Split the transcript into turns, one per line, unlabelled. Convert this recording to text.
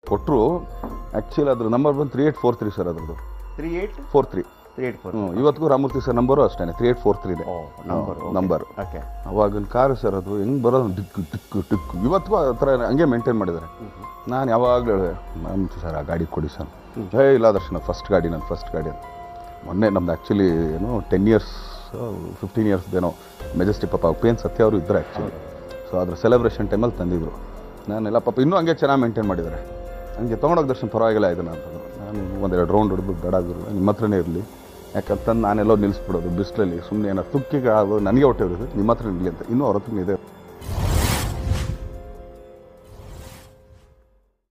ಕೊಟ್ಟರು ಆ್ಯಕ್ಚುಲಿ ಅದ್ರ ನಂಬರ್ ಬಂದು three eight four three sir ಅದ್ರದ್ದು
three eight
four three
three eight four
ಹ್ಞೂ ಇವತ್ತಿಗೂ ರಾಮೂರ್ತಿ ಸರ್ ನಂಬರು ಅಷ್ಟೇ ತ್ರೀ ಏಟ್ ಫೋರ್ ತ್ರೀನೇ
ಓ ನಂಬರ್
ನಂಬರ್
ಓಕೆ
ಅವಾಗಿನ ಕಾರು ಸರ್ ಅದು ಹೆಂಗೆ ಬರೋದು ಡಿಕ್ಕು ಟಿಕ್ಕು ಟಿಕ್ಕು ಇವತ್ತಿಗೂ ಆ ಥರ ಹಂಗೆ ಮೇಂಟೈನ್ ಮಾಡಿದ್ದಾರೆ ನಾನು ಯಾವಾಗಲೂ ಹೇಳಿದೆ ಮ್ಯಾಮ್ ಸರ್ ಆ ಗಾಡಿ ಕೊಡಿ ಸರ್ ಹೇ ಇಲ್ಲ ದರ್ಶನ ಫಸ್ಟ್ ಗಾಡಿ ನನ್ನ ಫಸ್ಟ್ ಗಾಡಿ ಅಂತ ಮೊನ್ನೆ ನಮ್ದು ಆ್ಯಕ್ಚುಲಿ ಏನು ಟೆನ್ ಇಯರ್ಸ್ ಫಿಫ್ಟೀನ್ ಇಯರ್ಸ್ ಏನೋ ಮೆಜೆಸ್ಟಿಕ್ ಪಾಪ ಪೇನ್ ಸತ್ಯ ಅವರು ಇದ್ದಾರೆ ಆ್ಯಕ್ಚುಲಿ ಸೊ ಅದ್ರ ಸೆಲೆಬ್ರೇಷನ್ ಟೈಮಲ್ಲಿ ತಂದಿದ್ರು ನಾನೆಲ್ಲ ಪಾಪ ಇನ್ನೂ ಹಂಗೆ ಚೆನ್ನಾಗಿ ಮೇಂಟೈನ್ ಮಾಡಿದ್ದಾರೆ ಹಂಗೆ ತೊಗೊಂಡೋಗಿ ದರ್ಶನ ಪರವಾಗಿಲ್ಲ ಇದನ್ನು ಅಂತಂದ್ರು ನಾನು ಒಂದೆರಡು ರೌಂಡ್ ಹಿಡಿದು ಬೇಡಾಗಿರಲ್ಲ ನಿಮ್ಮ ಹತ್ರನೇ ಇರಲಿ ಯಾಕಂತಂದು ನಾನೆಲ್ಲೋ ನಿಲ್ಲಿಸ್ಬಿಡೋದು ಬಿಸಿಲಲ್ಲಿ ಸುಮ್ಮನೆ ಏನೋ ತುಕ್ಕಿಗೆ ಅದು ನನಗೆ ಹೊಟ್ಟೆ ಇರೋದು ನಿಮ್ಮ ಹತ್ರ ಇರಲಿ ಅಂತ ಇನ್ನೂ ಅವ್ರ ಹತ್ರ ಇದೆ